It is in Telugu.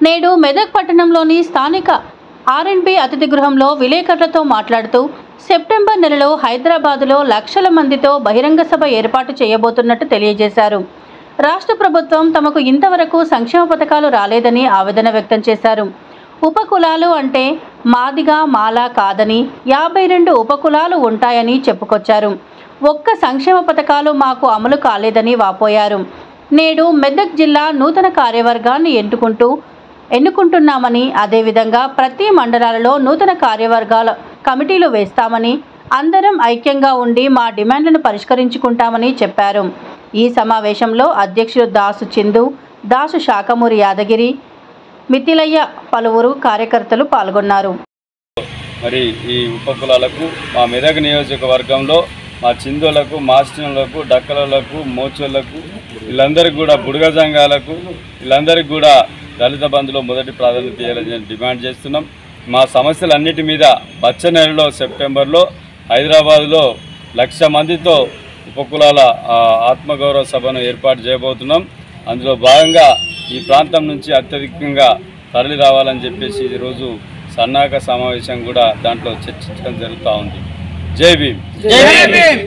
నేడు మెదక్ పట్టణంలోని స్థానిక ఆర్ఎండ్బి అతిథి గృహంలో విలేకరులతో మాట్లాడుతూ సెప్టెంబర్ నెలలో హైదరాబాదులో లక్షల మందితో బహిరంగ సభ ఏర్పాటు చేయబోతున్నట్టు తెలియజేశారు రాష్ట్ర ప్రభుత్వం తమకు ఇంతవరకు సంక్షేమ పథకాలు రాలేదని ఆవేదన వ్యక్తం చేశారు ఉపకులాలు అంటే మాదిగా మాల కాదని యాభై రెండు ఉపకులాలు ఉంటాయని చెప్పుకొచ్చారు ఒక్క సంక్షేమ పథకాలు మాకు అమలు కాలేదని వాపోయారు నేడు మెదక్ జిల్లా నూతన కార్యవర్గాన్ని ఎన్నుకుంటూ ఎన్నుకుంటున్నామని అదేవిధంగా ప్రతి మండలాలలో నూతన కార్యవర్గాల కమిటీలు వేస్తామని అందరం ఐక్యంగా ఉండి మా డిమాండ్లను పరిష్కరించుకుంటామని చెప్పారు ఈ సమావేశంలో అధ్యక్షులు దాసు చిందు దాసు శాఖమూరి యాదగిరి మితిలయ్య పలువురు కార్యకర్తలు పాల్గొన్నారు మరి ఈ ఉపకులాలకు మా మెదక్ నియోజకవర్గంలో మా చిందులకు మాస్టిన్లకు డక్కలకు మోచోళ్లకు వీళ్ళందరికీ కూడా బుడగ సంఘాలకు వీళ్ళందరికీ కూడా దళిత బంధులో మొదటి ప్రాధాన్యత ఇవ్వాలని డిమాండ్ చేస్తున్నాం మా సమస్యలన్నిటి మీద వచ్చే నెలలో సెప్టెంబర్లో హైదరాబాద్లో లక్ష మందితో ఉపకులాల ఆ, ఆత్మగౌరవ సభను ఏర్పాటు చేయబోతున్నాం అందులో భాగంగా ఈ ప్రాంతం నుంచి అత్యధికంగా తరలి రావాలని చెప్పేసి ఈరోజు సన్నాహక సమావేశం కూడా దాంట్లో చర్చించడం జరుగుతూ ఉంది జై భీమ్